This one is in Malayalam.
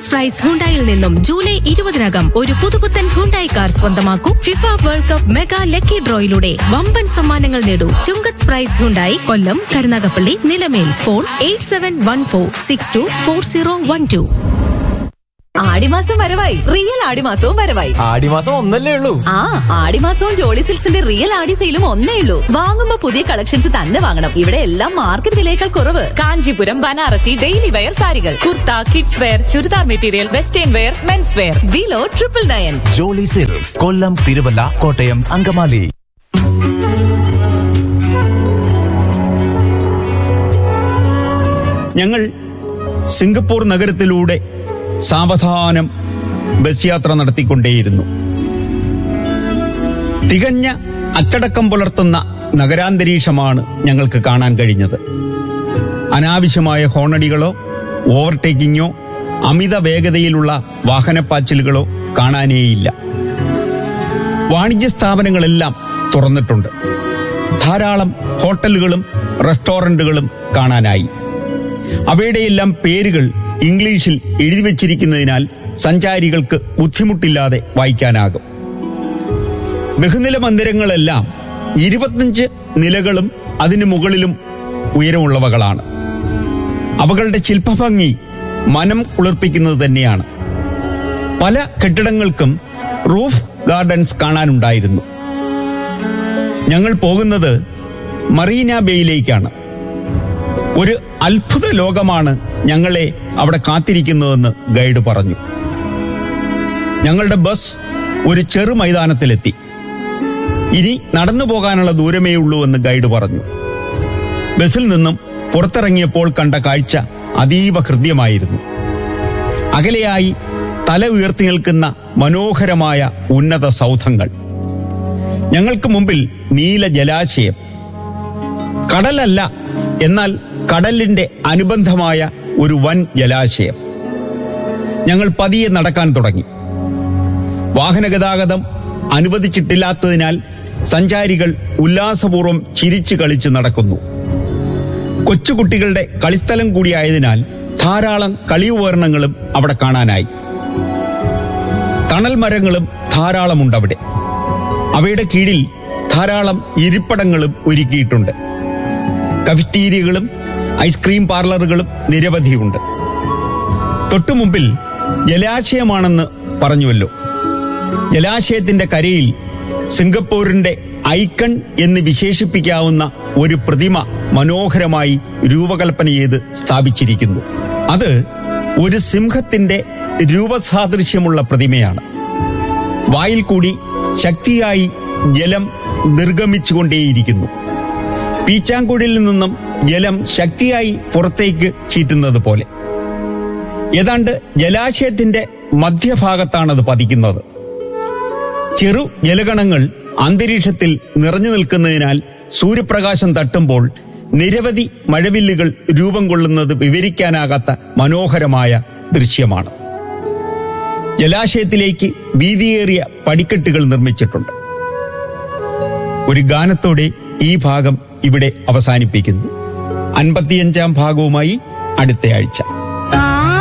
ചുങ്കത്ത് പ്രൈസ് ഹുണ്ടായിൽ നിന്നും ജൂലൈ ഇരുപതിനകം ഒരു പുതുപുത്തൻ ഹുണ്ടായി കാർ സ്വന്തമാക്കൂ FIFA world cup mega lucky ഡ്രോയിലൂടെ വമ്പൻ സമ്മാനങ്ങൾ നേടൂ Chungath price Hyundai Kollam Karunagappally Nilamel phone eight seven one four six two four zero one two ആടിമാസം വരവായി റിയൽ ആടിമാസവും വരവായി ആടിമാസം ഒന്നല്ലേ ഉള്ളൂ ആ ആടിമാസവും ജോളി സിൽക്സിന്റെ റിയൽ ആടി സെയിലും ഒന്നേ ഉള്ളൂ വാങ്ങുമ്പോ പുതിയ കളക്ഷൻസ് തന്നെ വാങ്ങണം ഇവിടെ എല്ലാം മാർക്കറ്റ് വിലയേക്കാൾ കുറവ് കാഞ്ചീപുരം ബനാറസി ഡെയിലി വെയർ സാരികൾ kurta kids wear churidar material western wear men's wear below triple nine Jolly silks Kollam Thiruvalla Kottayam Angamaly ഞങ്ങൾ സിംഗപ്പൂർ നഗരത്തിലൂടെ സാവധാനം ബസ് യാത്ര നടത്തിക്കൊണ്ടേയിരുന്നു തികഞ്ഞ അച്ചടക്കം പുലർത്തുന്ന നഗരാന്തരീക്ഷമാണ് ഞങ്ങൾക്ക് കാണാൻ കഴിഞ്ഞത് അനാവശ്യമായ ഹോണടികളോ ഓവർടേക്കിങ്ങോ അമിത വേഗതയിലുള്ള വാഹനപ്പാച്ചിലുകളോ കാണാനേയില്ല വാണിജ്യ സ്ഥാപനങ്ങളെല്ലാം തുറന്നിട്ടുണ്ട് ധാരാളം ഹോട്ടലുകളും റെസ്റ്റോറന്റുകളും കാണാനായി അവയുടെയെല്ലാം പേരുകൾ ഇംഗ്ലീഷിൽ എഴുതി വച്ചിരിക്കുന്നതിനാൽ സഞ്ചാരികൾക്ക് ബുദ്ധിമുട്ടില്ലാതെ വായിക്കാനാകും ബഹുനില മന്ദിരങ്ങളെല്ലാം ഇരുപത്തഞ്ച് നിലകളും അതിനു മുകളിലും ഉയരമുള്ളവകളാണ് അവകളുടെ ശില്പഭംഗി മനം കുളിർപ്പിക്കുന്നത് തന്നെയാണ് പല കെട്ടിടങ്ങൾക്കും റൂഫ് ഗാർഡൻസ് കാണാനുണ്ടായിരുന്നു ഞങ്ങൾ പോകുന്നത് മറീന ബേയിലേക്കാണ് ഒരു അത്ഭുത ലോകമാണ് ഞങ്ങളെ അവിടെ കാത്തിരിക്കുന്നതെന്ന് ഗൈഡ് പറഞ്ഞു ഞങ്ങളുടെ ബസ് ഒരു ചെറു മൈതാനത്തിലെത്തി ഇനി നടന്നു പോകാനുള്ള ദൂരമേ ഉള്ളൂ എന്ന് ഗൈഡ് പറഞ്ഞു ബസ്സിൽ നിന്നും പുറത്തിറങ്ങിയപ്പോൾ കണ്ട കാഴ്ച അതീവ ഹൃദ്യമായിരുന്നു അകലെയായി തല ഉയർത്തി നിൽക്കുന്ന മനോഹരമായ ഉന്നത സൗധങ്ങൾ ഞങ്ങൾക്ക് മുമ്പിൽ നീല ജലാശയം കടലല്ല എന്നാൽ കടലിന്റെ അനുബന്ധമായ ഒരു വൻ ജലാശയം ഞങ്ങൾ പതിയെ നടക്കാൻ തുടങ്ങി വാഹനഗതാഗതം അനുവദിച്ചിട്ടില്ലാത്തതിനാൽ സഞ്ചാരികൾ ഉല്ലാസപൂർവ്വം ചിരിച്ചു കളിച്ച് നടക്കുന്നു കൊച്ചുകുട്ടികളുടെ കളിസ്ഥലം കൂടിയായതിനാൽ ധാരാളം കളിയുപകരണങ്ങളും അവിടെ കാണാനായി തണൽ മരങ്ങളും ധാരാളമുണ്ടവിടെ അവയുടെ കീഴിൽ ധാരാളം ഇരിപ്പിടങ്ങളും ഒരുക്കിയിട്ടുണ്ട് കഫറ്റീരിയകളും ഐസ്ക്രീം പാർലറുകളും നിരവധിയുണ്ട് തൊട്ടുമുമ്പിൽ ജലാശയമാണെന്ന് പറഞ്ഞുവല്ലോ ജലാശയത്തിന്റെ കരയിൽ സിംഗപ്പൂരിന്റെ ഐക്കൺ എന്ന് വിശേഷിപ്പിക്കാവുന്ന ഒരു പ്രതിമ മനോഹരമായി രൂപകൽപ്പന ചെയ്ത് സ്ഥാപിച്ചിരിക്കുന്നു അത് ഒരു സിംഹത്തിന്റെ രൂപസാദൃശ്യമുള്ള പ്രതിമയാണ് വായിൽ കൂടി ശക്തിയായി ജലം നിർഗമിച്ചുകൊണ്ടേയിരിക്കുന്നു പീച്ചാങ്കുടിൽ നിന്നും ജലം ശക്തിയായി പുറത്തേക്ക് ചീറ്റുന്നത് പോലെ ഏതാണ്ട് ജലാശയത്തിന്റെ മധ്യഭാഗത്താണത് പതിക്കുന്നത് ചെറു ജലഗണങ്ങൾ അന്തരീക്ഷത്തിൽ നിറഞ്ഞു നിൽക്കുന്നതിനാൽ സൂര്യപ്രകാശം തട്ടുമ്പോൾ നിരവധി മഴവില്ലുകൾ രൂപം കൊള്ളുന്നത് വിവരിക്കാനാകാത്ത മനോഹരമായ ദൃശ്യമാണ് ജലാശയത്തിലേക്ക് വീതിയേറിയ പടിക്കെട്ടുകൾ നിർമ്മിച്ചിട്ടുണ്ട് ഒരു ഗാനത്തോടെ ഈ ഭാഗം ഇവിടെ അവസാനിപ്പിക്കുന്നു അൻപത്തിയഞ്ചാം ഭാഗവുമായി അടുത്തയാഴ്ച